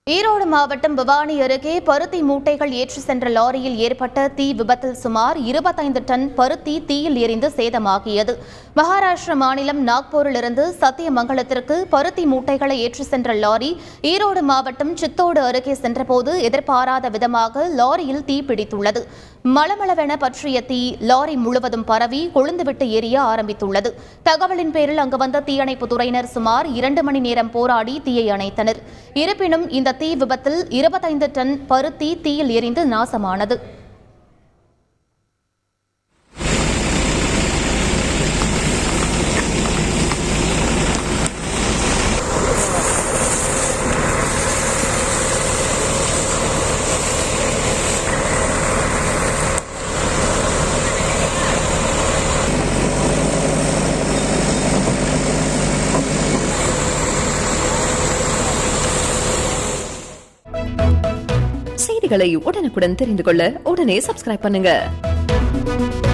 ஈரோடு மாவட்டம் பவானி அருகே பருத்தி மூட்டைகள் ஏற்றி சென்ற லாரியில் ஏற்பட்ட தீ விபத்தில் சுமார் இருபத்தைந்து டன் பருத்தி தீயில் எரிந்து சேதமாகியது மகாராஷ்டிர மாநிலம் நாக்பூரிலிருந்து சத்தியமங்கலத்திற்கு பருத்தி மூட்டைகளை ஏற்றி சென்ற லாரி ஈரோடு மாவட்டம் சித்தோடு அருகே சென்றபோது எதிர்பாராத விதமாக லாரியில் தீ பிடித்துள்ளது மளமளவென பற்றிய தீ லாரி முழுவதும் பரவி கொழுந்துவிட்டு எரிய ஆரம்பித்துள்ளது தகவலின் பேரில் அங்கு வந்த தீயணைப்பு துறையினர் சுமார் இரண்டு மணி நேரம் போராடி தீயை அணைத்தனர் இருப்பினும் இந்த தீ விபத்தில் இருபத்தைந்து டன் பருத்தி தீயில் எரிந்து நாசமானது செய்திகளை உடனுக்குடன் தெரிந்து கொள்ள உடனே சப்ஸ்கிரைப் பண்ணுங்க